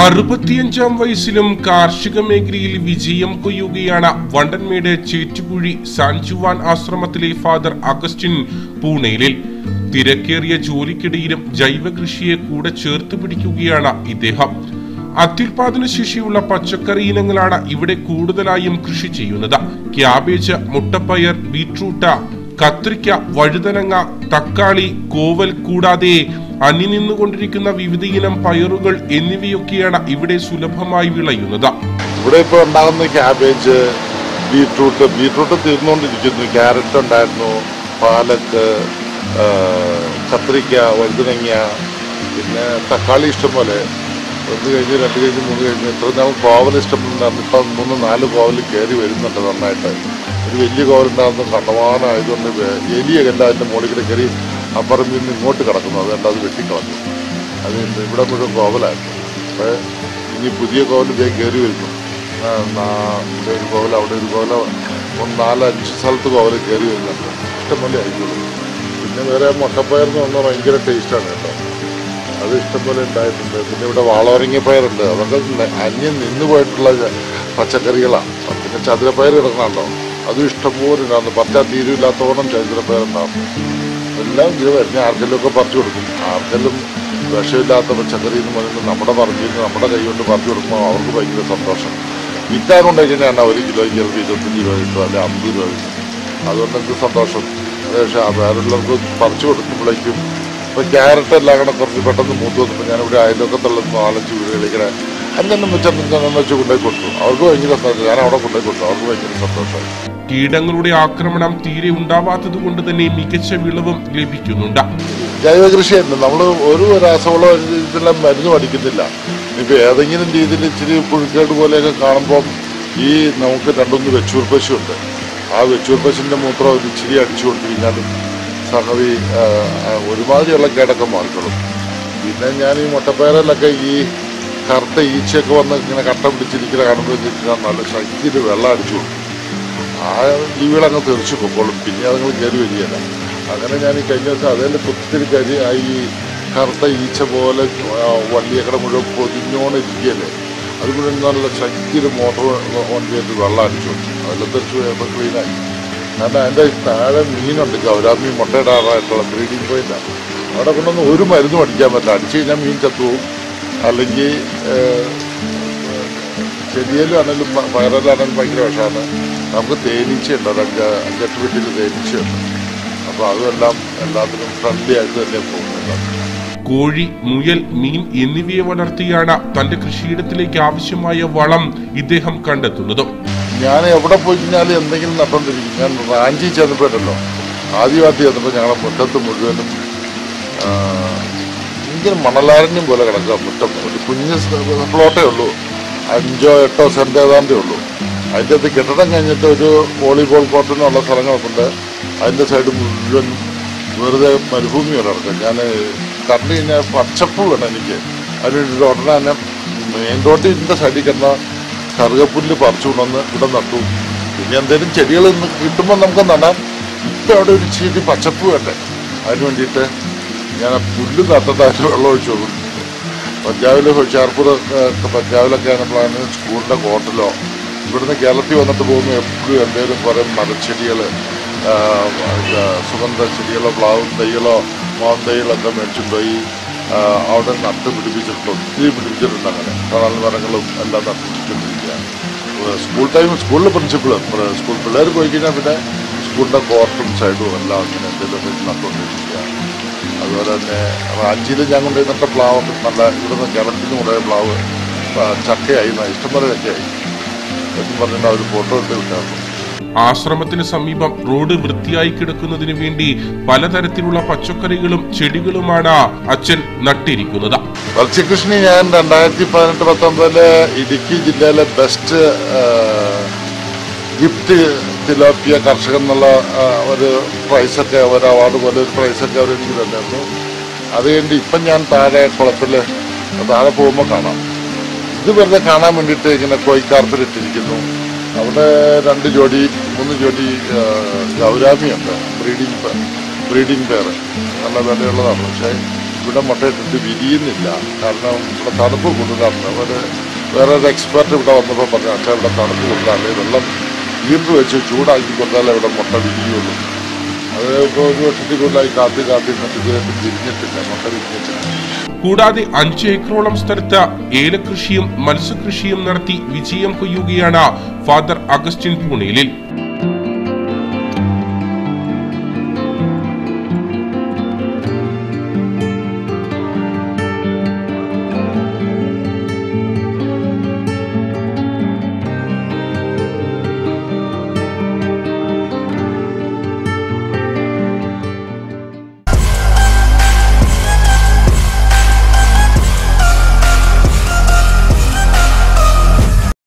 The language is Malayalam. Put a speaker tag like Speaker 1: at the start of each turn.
Speaker 1: അറുപത്തിയഞ്ചാം വയസ്സിലും കാർഷിക മേഖലയിൽ വിജയം കൊയ്യുകയാണ് വണ്ടൻമേട് ചേറ്റുകുഴി സാൻജുവാൻ ആശ്രമത്തിലെ ഫാദർ അഗസ്റ്റിൻ പൂണേലിൽ തിരക്കേറിയ ജോലിക്കിടയിലും ജൈവ കൃഷിയെ കൂടെ ചേർത്ത് പിടിക്കുകയാണ് ഇദ്ദേഹം അത്യുൽപാദന ശേഷിയുള്ള പച്ചക്കറി ഇനങ്ങളാണ് ഇവിടെ കൂടുതലായും കൃഷി ചെയ്യുന്നത് ക്യാബേജ് മുട്ടപ്പയർ ബീട്രൂട്ട് കത്രിക്ക വഴുതനങ്ങ തക്കാളി കോവൽ കൂടാതെ അന്യനിന്നുകൊണ്ടിരിക്കുന്ന വിവിധ ഇനം പയറുകൾ എന്നിവയൊക്കെയാണ് ഇവിടെ സുലഭമായി വിളയുന്നത്
Speaker 2: ഇവിടെ ഇപ്പോൾ ഉണ്ടാകുന്ന ക്യാബേജ് ബീട്രൂട്ട് ബീട്രൂട്ട് തീർന്നുകൊണ്ടിരിക്കുന്നു ക്യാരറ്റ് ഉണ്ടായിരുന്നു പാലക്ക് ആ, കത്രിക്ക വഴുതനങ്ങ പിന്നെ തക്കാളി ഇഷ്ടം പോലെ ഒന്ന് കഴിഞ്ഞ് രണ്ട് കഴിഞ്ഞ് മൂന്ന് കഴിഞ്ഞ് ഇത്ര നാൾ കോവൽ ഇഷ്ടം ഉണ്ടായിരുന്നു ഇപ്പം മൂന്ന് നാല് കോവൽ കയറി വരുന്നുണ്ട് നന്നായിട്ട് ഒരു വലിയ കോവലുണ്ടാകുന്ന കണ്ടമാനമായതുകൊണ്ട് വേ- എലിയൊക്കെ എല്ലാം അതിൻ്റെ മുകളിൽ കൂടെ കയറി അപ്പുറം നിന്ന് ഇങ്ങോട്ട് കിടക്കുന്നു അതുകൊണ്ട് അത് വെട്ടിക്കളഞ്ഞു അത് ഇവിടെ മുഴുവൻ കോവലായിരുന്നു അപ്പോൾ ഇനി പുതിയ കോവൽ ഇതേ കയറി വരുന്നു ആ, നാ- ഇവിടെ ഒരു കോവൽ അവിടെ ഒരു കോവല ഒന്ന് നാല് അഞ്ച് സ്ഥലത്ത് കോവൽ കയറി വരുന്നുണ്ട് ഇഷ്ടംപോലെ ആയിരിക്കുള്ളൂ പിന്നെ വേറെ മുട്ടപ്പയർ എന്ന് പറഞ്ഞാൽ ഭയങ്കര ടേസ്റ്റാണ് കേട്ടോ അത് ഇഷ്ടംപോലെ ഉണ്ടായിട്ടുണ്ട് പിന്നെ ഇവിടെ വാളോരങ്ങ പയറുണ്ട് അതൊക്കെ ന- അന്യം നിന്ന് പോയിട്ടുള്ള ച- പച്ചക്കറികളാണ് പിന്നെ ചതുരപ്പയർ കിടക്കണുണ്ടോ അതും ഇഷ്ടംപോലെ ഉണ്ടാകുന്നു പറ്റാ തീരുമില്ലാത്തോളം ചതുരപ്പയർ ഉണ്ടാകും എല്ലാം ഇങ്ങനെ വരുന്ന ആർക്കെല്ലാം ഒക്കെ പറിച്ചു കൊടുക്കും ആർക്കെല്ലാം വിഷമില്ലാത്ത പച്ചക്കറി എന്ന് പറയുന്നത് നമ്മുടെ പറമ്പിൽ നിന്ന് നമ്മുടെ കൈ കൊണ്ട് പറിച്ചു കൊടുക്കുമ്പോൾ അവർക്ക് ഭയങ്കര സന്തോഷം വിൽക്കാൻ കൊണ്ടുപോയിക്കഴിഞ്ഞാൽ ഒരു കിലോയ്ക്ക് ചിലപ്പോൾ ഇരുപത്തഞ്ച് രൂപ കിട്ടും അല്ലെങ്കിൽ അമ്പത് രൂപ കിട്ടും അതുകൊണ്ട് എന്ത് സന്തോഷം പക്ഷേ വേറുള്ളവർക്ക് പറിച്ചു കൊടുക്കുമ്പോഴേക്കും ഇപ്പോൾ ക്യാരറ്റ് എല്ലാം കൂടെ കുറച്ച് പെട്ടെന്ന് മൂത്ത് വന്നപ്പോൾ ഞാനിവിടെ അയൽവക്കത്തുള്ള നാലഞ്ച് വീടുകളിങ്ങനെ അഞ്ചെണ്ണം വെച്ചെണ്ണം വെച്ച് കൊണ്ടുപോയി കൊടുത്തു അവർക്ക് ഭയങ്കര സന്തോഷം ഞാൻ അവിടെ കൊണ്ടുപോയി കൊടുത്തു അവർക്ക് ഭയങ്കര സന്തോഷമായി
Speaker 1: കീടങ്ങളുടെ ആക്രമണം തീരെ ഉണ്ടാവാത്തത് കൊണ്ട് തന്നെ മികച്ച വിളവും ലഭിക്കുന്നുണ്ട്
Speaker 2: ജൈവ കൃഷിയായിരുന്നു നമ്മൾ ഒരു രാസവളോ ഇതെല്ലാം മരുന്നും അടിക്കുന്നില്ല ഇനിയിപ്പോൾ ഏതെങ്കിലും രീതിയിൽ ഇച്ചിരി പുഴുക്കേട് പോലെയൊക്കെ കാണുമ്പോൾ ഈ നമുക്ക് രണ്ടൊന്ന് വെച്ചൂർ പശു ഉണ്ട് ആ വെച്ചൂർ പശുവിൻ്റെ മൂത്രം ഒരു ഇച്ചിരി അടിച്ചു കൊടുത്തു കഴിഞ്ഞാലും സംഗതി ആ, ആ, ഒരുമാതിരിയുള്ള കേടൊക്കെ മാറിക്കോളും പിന്നെ ഞാൻ ഈ മുട്ടപ്പയറിലൊക്കെ ഈ കറുത്ത ഈച്ചയൊക്കെ വന്ന് ഇങ്ങനെ കട്ട പിടിച്ചിരിക്കുന്ന കാണുമ്പോൾ വെച്ചാൽ നല്ല ശക്തിയിൽ വെള്ളം അടിച്ചു കൊടുക്കും ആ ജീവികളങ്ങ് തെറിച്ചു പൊക്കോളും പിന്നെ അതുങ്ങൾ കയറി വരികയില്ല അങ്ങനെ ഞാൻ ഈ കഴിഞ്ഞ ദിവസം അതിൽ ഒത്തിരി കരി ആ ഈ കറുത്ത ഈച്ച പോലെ ആ വള്ളിയൊക്കെ മുഴുവൻ പൊതിഞ്ഞോണ്ട് ഇരിക്കുകയല്ലേ അതുകൊണ്ട് നല്ല ശക്തിയിൽ മോട്ടോർ ഓൺ ചെയ്തിട്ട് വെള്ളം അടിച്ചു അതെല്ലാം തെറിച്ച് പോയപ്പോൾ ക്ലീനായി കാരണം അതിൻ്റെ താഴെ മീനുണ്ട് ഗൗരാമീൻ മുട്ടയിടാറായിട്ടുള്ള ബ്രീഡിംഗ് പോയിന്റാണ് അവിടെ കൊണ്ടൊന്നും ഒരു മരുന്നും അടിക്കാൻ പറ്റില്ല അടിച്ചു കഴിഞ്ഞാൽ മീൻ ചത്തുപോകും അല്ലെങ്കിൽ ചെടിയിലാണെങ്കിലും വയറിലാണെങ്കിലും ഭയങ്കര വിഷമാണ് നമുക്ക് തേനീച്ചയുണ്ട് ഒരു അഞ്ച് അഞ്ചെട്ട് വീട്ടിൽ തേനീച്ചയുണ്ട് അപ്പോൾ അതുമെല്ലാം എല്ലാത്തിനും ഫ്രണ്ട്ലി ആയിട്ട് തന്നെ പോകുന്നില്ല
Speaker 1: കോഴി മുയൽ മീൻ എന്നിവയെ വളർത്തിയാണ് തന്റെ കൃഷിയിടത്തിലേക്ക് ആവശ്യമായ വളം ഇദ്ദേഹം കണ്ടെത്തുന്നതും
Speaker 2: ഞാൻ എവിടെ പോയി കഴിഞ്ഞാലും എന്തെങ്കിലും നട്ടോണ്ടിരിക്കും ഞാൻ റാഞ്ചി ചെന്നപ്പോഴല്ലോ ആദ്യമായിട്ട് ചെന്നപ്പോൾ ഞങ്ങളുടെ മുറ്റത്ത് മുഴുവനും ആ, ഭയങ്കര മണലാരണ്യം പോലെ കിടക്കുക മുറ്റം ഒരു കുഞ്ഞ് സ് പ്ലോട്ടേ ഉള്ളൂ അഞ്ചോ എട്ടോ സെന്റ് ഏതാണ്ടേ ഉള്ളൂ അതിൻ്റെ അത് കെട്ടിടം കഴിഞ്ഞിട്ട് ഒരു വോളിബോൾ കോർട്ടിനുള്ള സ്ഥലങ്ങളൊക്കെ അതിൻ്റെ സൈഡ് മുഴുവൻ വെറുതെ മരുഭൂമി പോലെ കിടക്കുക ഞാൻ കണ്ടു കഴിഞ്ഞാൽ പച്ചപ്പ് വേണം എനിക്ക് അതിന് ഉടനെ തന്നെ മെയിൻ റോഡിൻ്റെ സൈഡിൽ കിടന്ന കറുകപ്പുല്ല് പറിച്ചു കൊണ്ടുവന്ന് ഇവിടെ നട്ടു പിന്നെ എന്തെങ്കിലും ചെടികൾ കിട്ടുമ്പോൾ നമുക്ക് നടാം ഇപ്പം അവിടെ ഒരു ചീതി പച്ചപ്പ് വേണ്ടേ അതിന് വേണ്ടിയിട്ട് ഞാൻ ആ പുല്ല് നട്ടിട്ട് അതിന് വെള്ളം ഒഴിച്ചു കൊടുക്കും പഞ്ചാബിൽ ഹുഷാർപൂർ പഞ്ചാബിലൊക്കെ ആണെപ്പോഴാണ് സ്കൂളിൻ്റെ കോട്ടിലോ ഇവിടുന്ന് കേരളത്തിൽ വന്നിട്ട് പോകുമ്പോൾ എപ്പോഴും എന്തെങ്കിലും കുറേ മരച്ചെടികൾ സുഗന്ധ ചെടികളോ പ്ലാവ് തൈകളോ മാവൻ തൈകളൊക്കെ മേടിച്ചിട്ട് പോയി ആ, അവിടെ നട്ട് പിടിപ്പിച്ചിട്ടുണ്ട് ഒത്തിരി പിടിപ്പിച്ചിട്ടുണ്ട് അങ്ങനെ കടൽ മരങ്ങളും എല്ലാം നട്ട് പിടിപ്പിച്ചിട്ടിരിക്കുകയാണ് ഏഹ് സ്കൂൾ ടൈം സ്കൂളിലെ പ്രിൻസിപ്പൾ സ്കൂൾ പിള്ളേർ പോയി കഴിഞ്ഞാൽ പിന്നെ സ്കൂളിൻ്റെ കോർട്ടും സൈഡും എല്ലാം അങ്ങനെ എന്തെങ്കിലുമൊക്കെ നട്ടുകൊണ്ടിരിക്കുകയാണ് അതുപോലെ തന്നെ റാഞ്ചിയിൽ ഞാൻ കൊണ്ടുപോയി നട്ട പ്ലാവൊക്കെ നല്ല ഇവിടുന്ന് കേരളത്തിൽ നിന്ന് കൊണ്ടുപോയ പ്ലാവ് ആ, ചക്കയായി ന- ഇഷ്ടംപോലെ ചക്കയായി എന്നും പറഞ്ഞിട്ട് അവർ ഫോട്ടോ ഇട്ട് വിട്ടായിരുന്നു
Speaker 1: ആശ്രമത്തിന് സമീപം റോഡ് വൃത്തിയായി കിടക്കുന്നതിന് വേണ്ടി പലതരത്തിലുള്ള പച്ചക്കറികളും ചെടികളുമാണ് അച്ഛൻ നട്ടിരിക്കുന്നത്
Speaker 2: മത്സ്യകൃഷ്ണി ഞാൻ രണ്ടായിരത്തി പതിനെട്ട് പത്തൊമ്പതില് ഇടുക്കി ജില്ലയിലെ ബെസ്റ്റ് ഗിഫ്റ്റ് തിലോപ്പിയ കർഷകൻ എന്നുള്ള ആ, ഒരു പ്രൈസൊക്കെ ഒരു അവാർഡ് പോലെ ഒരു പ്രൈസൊക്കെ അവർ എനിക്ക് തന്നിരുന്നു അത് കഴിഞ്ഞ് ഇപ്പം ഞാൻ താഴെ കുളത്തിൽ താഴെ പോകുമ്പോൾ കാണാം ഇത് വെറുതെ കാണാൻ വേണ്ടിയിട്ട് ഇങ്ങനെ കോയിക്കാർപ്പിൽ ഇട്ടിരിക്കുന്നു അവിടെ രണ്ട് ജോഡി മൂന്ന് ജോഡി ആ, ഗൗരാമിയുണ്ട് ബ്രീഡിംഗ് ബ്രീഡിംഗ് പെയർ നല്ല വിലയുള്ളതാണ് പക്ഷേ ഇവിടെ മുട്ടയിട്ടിട്ട് വിരിയുന്നില്ല കാരണം ഇവിടെ തണുപ്പ് കൂടുതലാണ് അവർ വേറെ ഒരു എക്സ്പെർട്ട് ഇവിടെ വന്നപ്പോൾ പറഞ്ഞു അച്ഛാ ഇവിടെ തണുപ്പ് കൂടുതലാണ് വെള്ളം ഹീറ്റർ വെച്ച് ചൂടാക്കി കൊടുത്താലേ ഇവിടെ മുട്ട വിരിയുള്ളൂ അത് ഇപ്പോൾ ഒരു വർഷത്തിൽ കൂടുതലായി കാത്തി കാത്തി നിന്നിട്ട് ഇതുവരെ വിരിഞ്ഞിട്ടില്ല മുട്ട വിരിഞ്ഞിട്ടില്ല
Speaker 1: കൂടാതെ അഞ്ച് ഏക്കറോളം സ്ഥലത്ത് ഏലകൃഷിയും മത്സ്യകൃഷിയും നടത്തി വിജയം കൊയ്യുകയാണ് ഫാദർ അഗസ്റ്റിൻ പൂണേലിൽ